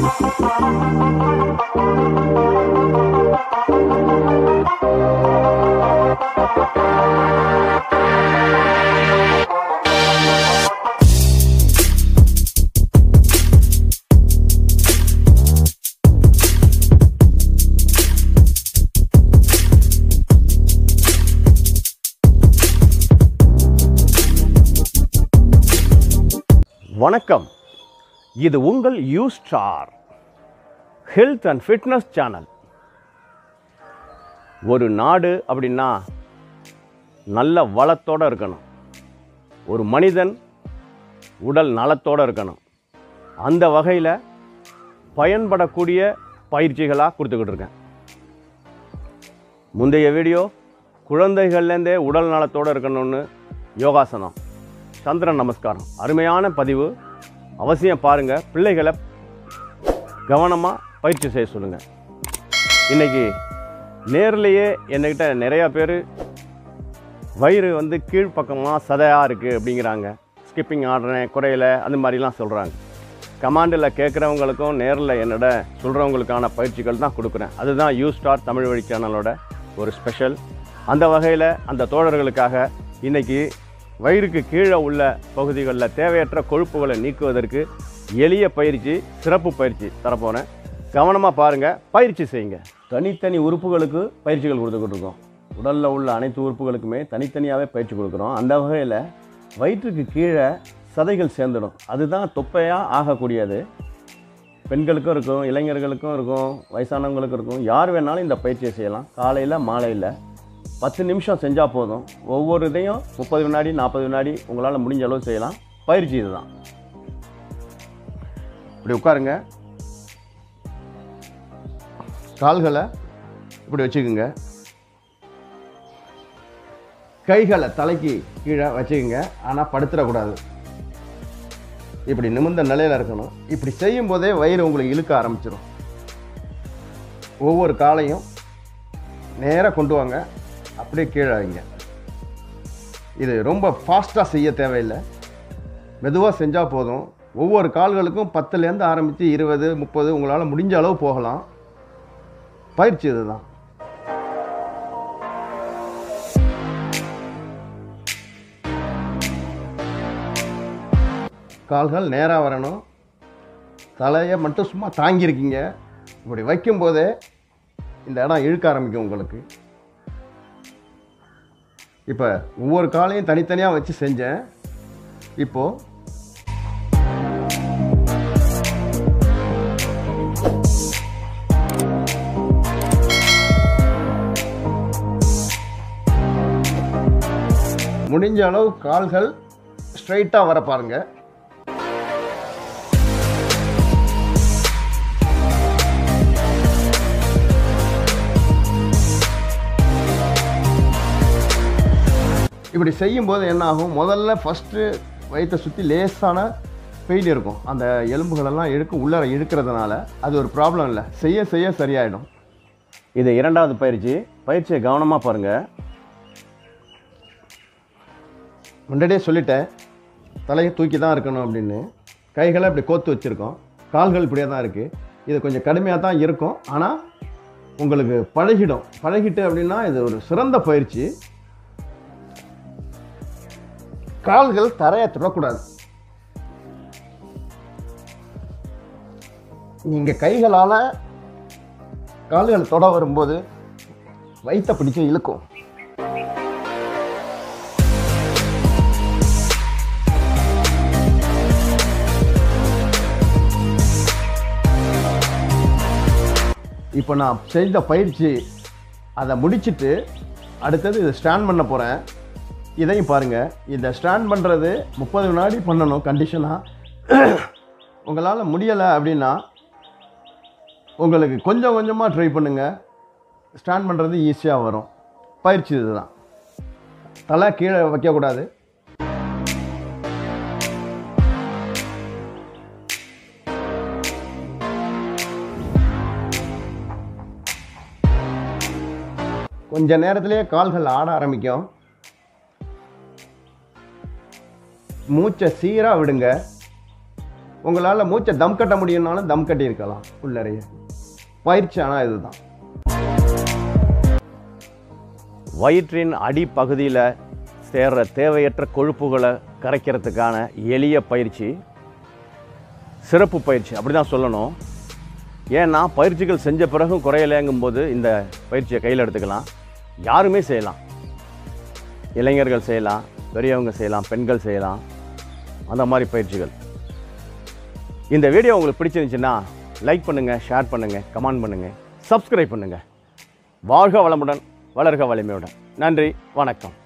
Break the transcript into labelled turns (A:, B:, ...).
A: வணக்கம் இது உங்கள் U star health and fitness channel ஒரு நாடு அப்படின்னா நல்ல வளத்தோடு இருக்கணும் ஒரு மனிதன் உடல் நலத்தோடு இருக்கணும் அந்த வகையில் பயன்படக்கூடிய பயிற்சிகளாக கொடுத்துக்கிட்டு இருக்கேன் முந்தைய வீடியோ குழந்தைகள்லேருந்தே உடல் நலத்தோடு இருக்கணும்னு யோகாசனம் சந்திர நமஸ்காரம் அருமையான பதிவு அவசியம் பாருங்கள் பிள்ளைகளை கவனமாக பயிற்சி செய்ய சொல்லுங்கள் இன்றைக்கி நேர்லேயே என்கிட்ட நிறையா பேர் வயிறு வந்து கீழ்ப்பக்கமாக சதையாக இருக்குது அப்படிங்கிறாங்க ஸ்கிப்பிங் ஆடுறேன் குறையில அந்த மாதிரிலாம் சொல்கிறாங்க கமாண்டில் கேட்குறவங்களுக்கும் நேரில் என்னோட சொல்கிறவங்களுக்கான பயிற்சிகள் தான் கொடுக்குறேன் அதுதான் யூ ஸ்டார் தமிழ் வழி சேனலோட ஒரு ஸ்பெஷல் அந்த வகையில் அந்த தோழர்களுக்காக இன்றைக்கி வயிறுக்கு கீழே உள்ள பகுதிகளில் தேவையற்ற கொழுப்புகளை நீக்குவதற்கு எளிய பயிற்சி சிறப்பு பயிற்சி தரப்போகிறேன் கவனமாக பாருங்கள் பயிற்சி செய்யுங்க தனித்தனி உறுப்புகளுக்கு பயிற்சிகள் கொடுத்துக்கிட்டு இருக்கோம் உடலில் உள்ள அனைத்து உறுப்புகளுக்குமே தனித்தனியாகவே பயிற்சி கொடுக்குறோம் அந்த வகையில் வயிற்றுக்கு கீழே சதைகள் சேர்ந்துடும் அதுதான் தொப்பையாக ஆகக்கூடியது பெண்களுக்கும் இருக்கும் இளைஞர்களுக்கும் இருக்கும் வயசானவங்களுக்கும் இருக்கும் யார் வேணாலும் இந்த பயிற்சியை செய்யலாம் காலையில் மாலையில் பத்து நிமிஷம் செஞ்சால் போதும் ஒவ்வொரு இதையும் முப்பது வினாடி நாற்பது வினாடி உங்களால் முடிஞ்ச அளவு செய்யலாம் பயிற்சி இதுதான் இப்படி உட்காருங்க கால்களை இப்படி வச்சுக்கோங்க கைகளை தலைக்கு கீழே வச்சுக்கோங்க ஆனால் படுத்துடக்கூடாது இப்படி நிமிர்ந்த நிலையில் இருக்கணும் இப்படி செய்யும் போதே வயிறு உங்களுக்கு இழுக்க ஆரம்பிச்சிடும் ஒவ்வொரு காலையும் நேராக கொண்டு வாங்க அப்படியே கீழே வைங்க இது ரொம்ப ஃபாஸ்ட்டாக செய்ய தேவையில்லை மெதுவாக செஞ்சால் போதும் ஒவ்வொரு கால்களுக்கும் பத்துலேருந்து ஆரம்பித்து இருபது முப்பது உங்களால் முடிஞ்ச அளவு போகலாம் பயிற்சி இதுதான் கால்கள் நேராக வரணும் தலையை மட்டும் சும்மா தாங்கியிருக்கீங்க இப்படி வைக்கும்போதே இந்த இடம் இழுக்க ஆரம்பிக்கும் உங்களுக்கு இப்போ ஒவ்வொரு காலையும் தனித்தனியாக வச்சு செஞ்சேன் இப்போது முடிஞ்ச அளவு கால்கள் ஸ்ட்ரைட்டாக வர பாருங்க இப்படி செய்யும்போது என்ன ஆகும் முதல்ல ஃபஸ்ட்டு வயிற்றை சுற்றி லேசான பெயின் இருக்கும் அந்த எலும்புகளெல்லாம் இழுக்கும் உள்ளார இழுக்கிறதுனால அது ஒரு ப்ராப்ளம் இல்லை செய்ய செய்ய சரியாயிடும் இது இரண்டாவது பயிற்சி பயிற்சியை கவனமாக பாருங்கள் முன்னாடியே சொல்லிட்டேன் தலையை தூக்கி தான் இருக்கணும் அப்படின்னு கைகளை இப்படி கோத்து வச்சுருக்கோம் கால்கள் இப்படியே தான் இருக்குது இது கொஞ்சம் கடுமையாக தான் இருக்கும் ஆனால் உங்களுக்கு பழகிடும் பழகிட்டு அப்படின்னா இது ஒரு சிறந்த பயிற்சி கால்கள் தரையை தொடக்கூடாது நீங்கள் கைகளால் கால்கள் தொட வரும்போது வயிற்றை பிடிச்சு இழுக்கும் இப்போ நான் செஞ்ச பயிற்சி அதை முடிச்சிட்டு அடுத்தது இதை ஸ்டாண்ட் பண்ண போகிறேன் இதையும் பாருங்கள் இந்த ஸ்டாண்ட் பண்ணுறது முப்பது வினாடி பண்ணணும் கண்டிஷனாக உங்களால் முடியலை அப்படின்னா உங்களுக்கு கொஞ்சம் கொஞ்சமாக ட்ரை பண்ணுங்கள் ஸ்டாண்ட் பண்ணுறது ஈஸியாக வரும் பயிற்சி இதுதான் தலை கீழே வைக்கக்கூடாது கொஞ்ச நேரத்திலேயே கால்கள் ஆட ஆரம்பிக்கும் மூச்சை சீராக விடுங்க உங்களால் மூச்சை தம் கட்ட முடியும்னாலும் தம் கட்டி இருக்கலாம் உள்ளறைய பயிற்சி ஆனால் இதுதான் வயிற்றின் அடிப்பகுதியில் சேர்ற தேவையற்ற கொழுப்புகளை கரைக்கிறதுக்கான எளிய பயிற்சி சிறப்பு பயிற்சி அப்படி தான் சொல்லணும் ஏன்னா பயிற்சிகள் செஞ்ச பிறகும் குறையலைங்கும்போது இந்த பயிற்சியை கையில் எடுத்துக்கலாம் யாருமே செய்யலாம் இளைஞர்கள் செய்யலாம் பெரியவங்க செய்யலாம் பெண்கள் செய்யலாம் அந்த மாதிரி பயிற்சிகள் இந்த வீடியோ உங்களுக்கு பிடிச்சிருந்துச்சுன்னா லைக் பண்ணுங்கள் ஷேர் பண்ணுங்கள் கமெண்ட் பண்ணுங்கள் சப்ஸ்கிரைப் பண்ணுங்கள் வாழ்க வளமுடன் வளர்க வலிமையுடன் நன்றி வணக்கம்